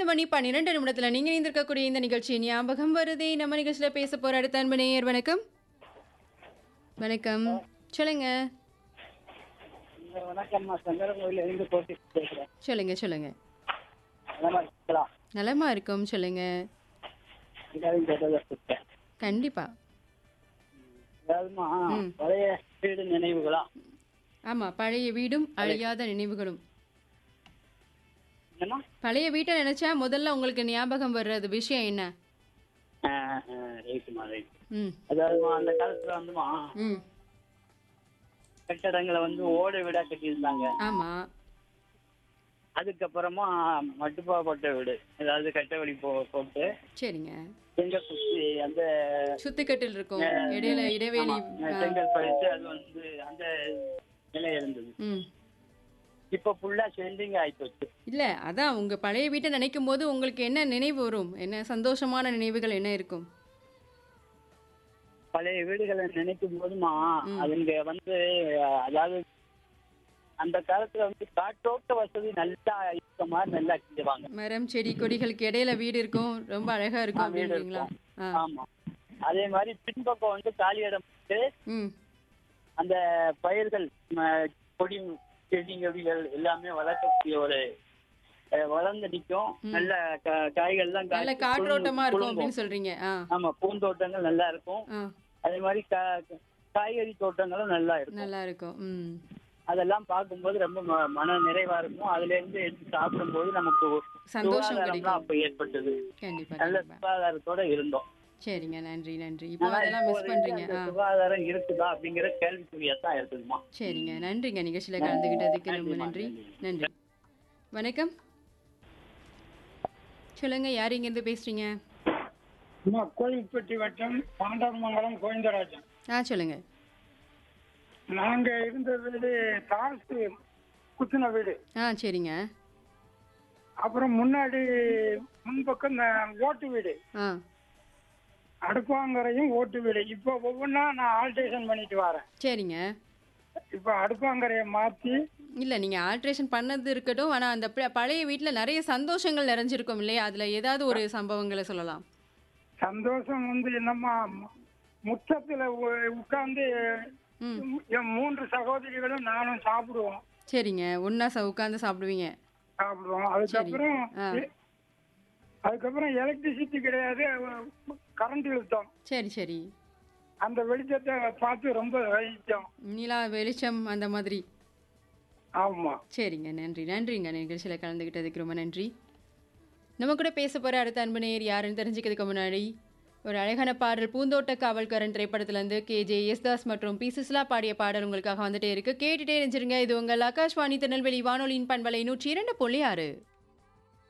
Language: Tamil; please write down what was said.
மணி பன்னிரெண்டு நிமிடத்துல நீங்க இணைந்திருக்கக்கூடிய இந்த நிகழ்ச்சி ஞாபகம் வருதே நம்ம நிகழ்ச்சியில பேச போற அடுத்த அன்பு நேயர் வணக்கம் வணக்கம் சொல்லுங்க வணக்கம் நான் சங்கரன் கோயில இருந்து போட்டி பேசுறேன் சொல்லுங்க சொல்லுங்க நலமா இருக்கீங்களா நலமா இருக்கும் சொல்லுங்க எல்லாரும் கேட்டதை கொடுத்தேன் கண்டிப்பா அதாவதுமா ம். பழைய வீடு நினைவுகளா ஆமா பழைய வீடும் அழியாத நினைவுகளும் என்னமா பழைய வீட்டை நினைச்சா முதல்ல உங்களுக்கு ஞாபகம் வர்றது விஷயம் என்ன ரைட்டுமா ரைட் ம் அதாவதுமா அந்த காலத்துல வந்துமா ம் கட்டடங்களை வந்து ஓட வீடா கட்டியிருந்தாங்க ஆமா அதுக்கப்புறமா மட்டுப்பா போட்ட வீடு அதாவது கட்டவழி போ போட்டு சரிங்க செங்கல் சுத்தி அந்த சுத்திக்கட்டில் இருக்கும் இடையில இடைவெளி ஆமா, செங்கல் பறித்து அது வந்து அந்த நிலை இருந்தது ம் இப்ப ஃபுல்லா சென்டிங் ஆயிப்போச்சு இல்ல அதான் உங்க பழைய வீட்டை நினைக்கும் போது உங்களுக்கு என்ன நினைவு வரும் என்ன சந்தோஷமான நினைவுகள் என்ன இருக்கும் பழைய வீடுகளை நினைக்கும் போதுமா அதுங்க வந்து அஹ், அதாவது அந்த காலத்துல வந்து காற்றோட்ட வசதி நல்லா இருக்க மாதிரி நல்லா செஞ்சுவாங்க மரம் செடி கொடிகளுக்கு இடையில வீடு இருக்கும் ரொம்ப அழகா இருக்கும் வீடு அப்படின்றீங்களா ஆ ஆமா அதே மாதிரி பின்பக்கம் வந்து காலி இடம் விட்டு ம் அந்த பயிர்கள் ம, கொடி செடி கொடிகள் எல்லாமே வளர்க்கக்கூடிய ஒரு அஹ், வளர்ந்து நிற்கும் நல்ல கா- காய்கள்லாம் நல்ல காய்ச்சி காற்றோட்டமா குலுங்கும். இருக்கும் அப்படின்னு சொல்றீங்க ஆ ஆமா பூந்தோட்டங்கள் நல்லா இருக்கும் ஆ அதே மாதிரி கா- காய்கறி தோட்டங்களும் நல்லா இருக்கும் நல்லா இருக்கும் ம் அதெல்லாம் பார்க்கும்போது ரொம்ப ம- மன நிறைவா இருக்கும் அதுல இருந்து எடுத்து சாப்பிடும்போது நமக்கு ஒரு சந்தோஷம் சுகாதாரம்லாம் கிடைக்கும் அப்ப ஏற்பட்டது கண்டிப்பா நல்ல கண்டிப்பா சுகாதாரத்தோட இருந்தோம் சரிங்க நன்றி நன்றி இப்போ ஆனா அதெல்லாம் மிஸ் இப்போதைக்கு பண்றீங்க அந்த ஆ சுகாதாரம் இருக்குதா அப்படிங்கிற கேள்விக்குறியா தான் இருக்குதுமா சரிங்க நன்றிங்க நிகழ்ச்சியில கலந்துகிட்டதுக்கு ரொம்ப நன்றி நன்றி வணக்கம் சொல்லுங்க யார் இங்கேருந்து பேசுறீங்க அம்மா கோயில்பட்டி வட்டம் பாண்டவமங்கலம் கோவிந்தராஜன் ஆ சொல்லுங்க நாங்க இருந்த வீடு தாசு குத்துன வீடு ஆ சரிங்க அப்புறம் முன்னாடி முன்பக்கம் இந்த ஓட்டு வீடு ஆ அடுப்பாங்கரையும் ஓட்டு வீடு இப்போ ஒவ்வொன்றா நான் ஆல்ட்ரேஷன் பண்ணிட்டு வரேன் சரிங்க இப்போ அடுப்பாங்கரையை மாற்றி இல்ல நீங்க ஆல்ட்ரேஷன் பண்ணது இருக்கட்டும் ஆனா அந்த ப- பழைய வீட்ல நிறைய சந்தோஷங்கள் நிறைஞ்சிருக்கும் இல்லையா அதுல ஏதாவது ஒரு சம்பவங்களை சொல்லலாம் சந்தோஷம் வந்து என்னம்மா முற்றத்தில் உட்கார்ந்து ம் என் மூன்று சகோதரிகளும் நானும் சாப்பிடுவோம் சரிங்க ஒன்னா ச உட்காந்து சாப்பிடுவீங்க சாப்பிடுவோம் அதுக்கப்புறம் ஆ. அதுக்கப்புறம் எலக்ட்ரிசிட்டி கிடையாது கரண்ட் இழுத்தோம் சரி சரி அந்த வெளிச்சத்தை பார்த்து ரொம்ப ரசித்தோம் நிலா வெளிச்சம் அந்த மாதிரி ஆமா சரிங்க நன்றி நன்றிங்க நிகழ்ச்சியில் கலந்துக்கிட்டதுக்கு ரொம்ப நன்றி நம்ம கூட பேச போகிற அடுத்த அன்பு நேயர் யாருன்னு தெரிஞ்சுக்கிறதுக்கு முன்னாடி ஒரு அழகான பாடல் பூந்தோட்ட காவல்காரன் திரைப்படத்திலேருந்து கே ஜே யேசுதாஸ் மற்றும் பி சுஸ்லா பாடிய பாடல் உங்களுக்காக வந்துட்டே இருக்கு கேட்டுட்டே இருந்துருங்க இது உங்கள் ஆகாஷ்வாணி திருநெல்வேலி வானொலியின் பண்பலை நூற்றி இரண்டு புள்ளி ஆறு